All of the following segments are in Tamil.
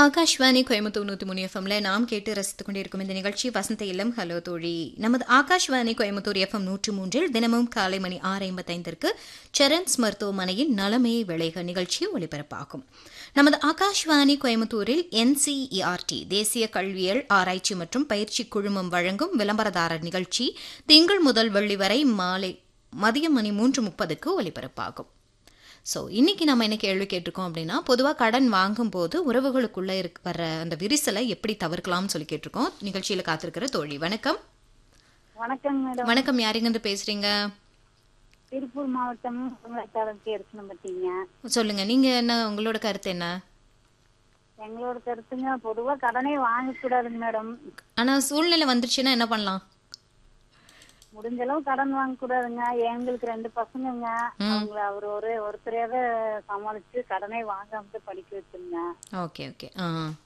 ஆகாஷ்வாணி கோயம்புத்தூர் நூத்தி மூணு எஃப்எம்ல நாம் கேட்டு ரசித்துக் கொண்டிருக்கும் இந்த நிகழ்ச்சி வசந்த இல்லம் ஹலோ தோழி நமது ஆகாஷ்வாணி கோயம்புத்தூர் எஃப்எம் நூற்று மூன்றில் தினமும் காலை மணி ஆறு ஐம்பத்தைந்திற்கு சரண்ஸ் மருத்துவமனையின் நலமே விளைக நிகழ்ச்சி ஒளிபரப்பாகும் நமது ஆகாஷ்வாணி கோயம்புத்தூரில் என்சிஇஆர்டி தேசிய கல்வியல் ஆராய்ச்சி மற்றும் பயிற்சி குழுமம் வழங்கும் விளம்பரதாரர் நிகழ்ச்சி திங்கள் முதல் வெள்ளி வரை மாலை மதியம் மணி மூன்று முப்பதுக்கு ஒலிபரப்பாகும் ஸோ இன்னைக்கு நம்ம என்ன கேள்வி கேட்டிருக்கோம் அப்படின்னா பொதுவாக கடன் வாங்கும்போது உறவுகளுக்குள்ள இருக்க வர அந்த விரிசலை எப்படி தவிர்க்கலாம்னு சொல்லி கேட்டிருக்கோம் நிகழ்ச்சியில் காத்திருக்கிற தோழி வணக்கம் வணக்கம் மேடம் வணக்கம் யாரிங்கிருந்து பேசுறீங்க திருப்பூர் மாவட்டம் முருங்கைக்காரருக்கு எடுத்துன்னு பார்த்தீங்க சொல்லுங்க நீங்க என்ன உங்களோட கருத்து என்ன எங்களோட கருத்துங்க பொதுவா கடனே வாங்கக்கூடாதுங்க மேடம் ஆனா சூழ்நிலை வந்துருச்சுன்னா என்ன பண்ணலாம் முடிஞ்ச அளவு கடன் வாங்கக்கூடாதுங்க எங்களுக்கு ரெண்டு பசங்கங்க அவங்கள அவர் ஒரு ஒருத்தரையாவது சமாளிச்சு கடனே வாங்காம படிக்க வச்சுருங்க ஓகே ஓகே ஆ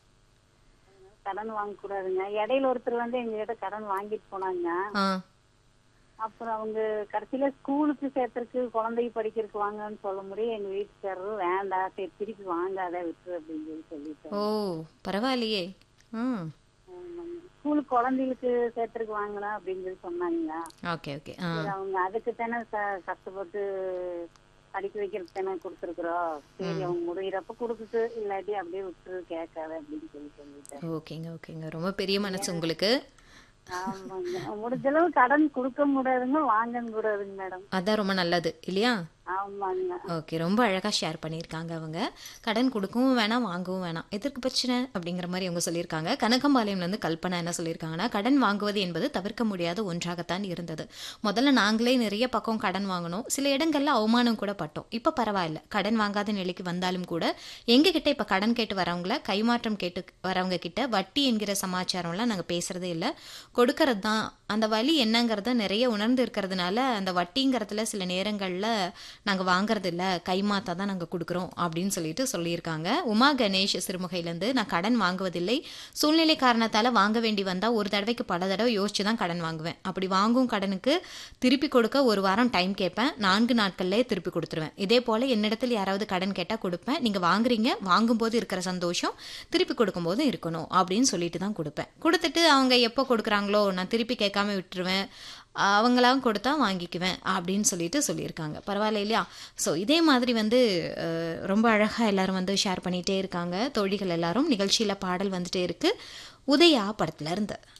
கடன் வாங்கக்கூடாதுங்க இடையில ஒருத்தர் வந்து எங்க கிட்ட கடன் வாங்கிட்டு போனாங்க ஆ அப்புறம் அவங்க கடைசியில ஸ்கூலுக்கு சேர்த்துருக்கு குழந்தைக்கு படிக்கிறதுக்கு வாங்கன்னு சொல்ல முடியும் எங்க வீட்டுக்காரரும் வேண்டாம் சரி திருப்பி வாங்காத விட்டுரு அப்படின்னு சொல்லி சொல்லிட்டாரு ஓ பரவாயில்லையே ஆ ஸ்கூலுக்கு குழந்தைகளுக்கு சேர்த்துருக்கு வாங்கலாம் அப்படின்னு சொல்லி சொன்னாங்க ஓகே ஓகே ஆ சரி, அவங்க அதுக்கு தானே க- கஷ்டப்பட்டு படிக்க வைக்கிறதுக்கு தானே கொடுத்துருக்குறோம் சரி அவங்க முடியிறப்ப கொடுக்குது இல்லாட்டி அப்படியே விட்டுரு கேட்காத அப்படின்னு சொல்லி சொல்லிட்டேன் ஓகேங்க ஓகேங்க ரொம்ப பெரிய மனசு உங்களுக்கு ஆமாங்க முடிஞ்ச அளவு கடன் கொடுக்க முடியாதுங்க வாங்க கூடாதுங்க மேடம் அதான் ரொம்ப நல்லது இல்லையா ஆமாங்க ஓகே ரொம்ப அழகாக ஷேர் பண்ணியிருக்காங்க அவங்க கடன் கொடுக்கவும் வேணாம் வாங்கவும் வேணாம் எதற்கு பிரச்சனை அப்படிங்கிற மாதிரி அவங்க சொல்லியிருக்காங்க கனகம்பாளையம்லேருந்து கல்பனா என்ன சொல்லியிருக்காங்கன்னா கடன் வாங்குவது என்பது தவிர்க்க முடியாத ஒன்றாகத்தான் இருந்தது முதல்ல நாங்களே நிறைய பக்கம் கடன் வாங்கினோம் சில இடங்கள்ல அவமானம் கூட பட்டோம் இப்போ பரவாயில்ல கடன் வாங்காத நிலைக்கு வந்தாலும் கூட எங்ககிட்ட இப்போ கடன் கேட்டு வரவங்கள கைமாற்றம் கேட்டு வரவங்க கிட்ட வட்டி என்கிற சமாச்சாரம்லாம் நாங்கள் பேசுறதே இல்லை கொடுக்கறது தான் அந்த வழி என்னங்கிறத நிறைய உணர்ந்து இருக்கிறதுனால அந்த வட்டிங்கிறதுல சில நேரங்களில் நாங்கள் வாங்குறது இல்லை கைமாத்தா தான் நாங்கள் கொடுக்குறோம் அப்படின்னு சொல்லிட்டு சொல்லியிருக்காங்க உமா கணேஷ் சிறுமுகையிலேருந்து நான் கடன் வாங்குவதில்லை சூழ்நிலை காரணத்தால் வாங்க வேண்டி வந்தால் ஒரு தடவைக்கு பல தடவை யோசிச்சு தான் கடன் வாங்குவேன் அப்படி வாங்கும் கடனுக்கு திருப்பி கொடுக்க ஒரு வாரம் டைம் கேட்பேன் நான்கு நாட்கள்லேயே திருப்பி கொடுத்துருவேன் இதே போல் என்னிடத்தில் யாராவது கடன் கேட்டால் கொடுப்பேன் நீங்கள் வாங்குறீங்க வாங்கும்போது இருக்கிற சந்தோஷம் திருப்பி கொடுக்கும்போது இருக்கணும் அப்படின்னு சொல்லிட்டு தான் கொடுப்பேன் கொடுத்துட்டு அவங்க எப்போ கொடுக்குறாங்களோ நான் திருப்பி கேட்காம விட்டுருவேன் அவங்களாம் கொடுத்தா வாங்கிக்குவேன் அப்படின்னு சொல்லிட்டு சொல்லியிருக்காங்க பரவாயில்ல இல்லையா ஸோ இதே மாதிரி வந்து அஹ், ரொம்ப அழகாக எல்லாரும் வந்து ஷேர் பண்ணிகிட்டே இருக்காங்க தோழிகள் எல்லாரும் நிகழ்ச்சியில் பாடல் வந்துட்டே இருக்கு உதயா படத்துல இருந்து